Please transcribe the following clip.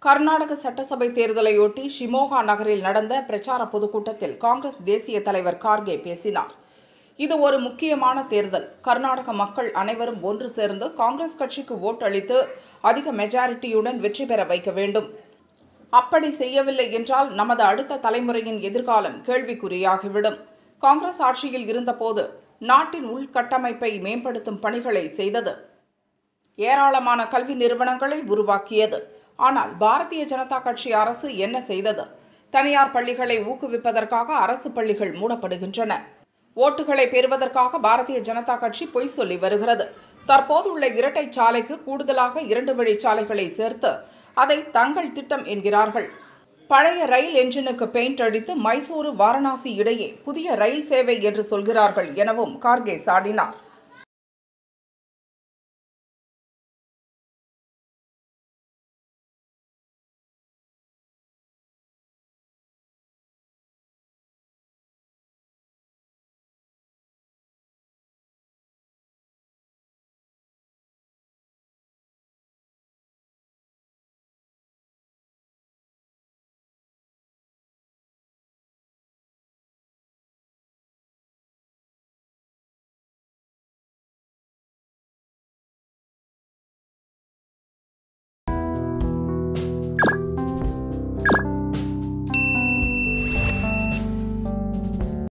கர்நாடக சட்டசபை தேர்தலையொட்டி ஷிமோகா நகரில் நடந்த பிரச்சார பொதுக்கூட்டத்தில் காங்கிரஸ் தேசிய தலைவர் கார்கே பேசினார் இது ஒரு முக்கியமான தேர்தல் கர்நாடக மக்கள் அனைவரும் ஒன்று சேர்ந்து காங்கிரஸ் கட்சிக்கு ஓட்டளித்து அதிக மெஜாரிட்டியுடன் வெற்றி பெற வைக்க வேண்டும் அப்படி செய்யவில்லை என்றால் நமது அடுத்த தலைமுறையின் எதிர்காலம் கேள்விக்குறியாகிவிடும் காங்கிரஸ் ஆட்சியில் இருந்தபோது நாட்டின் உள்கட்டமைப்பை மேம்படுத்தும் பணிகளை செய்தது ஏராளமான கல்வி நிறுவனங்களை உருவாக்கியது ஆனால் பாரதிய ஜனதா கட்சி அரசு என்ன செய்தது தனியார் பள்ளிகளை ஊக்குவிப்பதற்காக அரசு பள்ளிகள் மூடப்படுகின்றன ஓட்டுகளை பெறுவதற்காக பாரதிய ஜனதா கட்சி பொய் சொல்லி வருகிறது தற்போதுள்ள இரட்டை சாலைக்கு கூடுதலாக இரண்டு வழிச்சாலைகளை சேர்த்து அதை தங்கள் திட்டம் என்கிறார்கள் பழைய ரயில் என்ஜினுக்கு பெயிண்ட் அடித்து மைசூரு வாரணாசி இடையே புதிய ரயில் சேவை என்று சொல்கிறார்கள் எனவும் கார்கே சாடினார்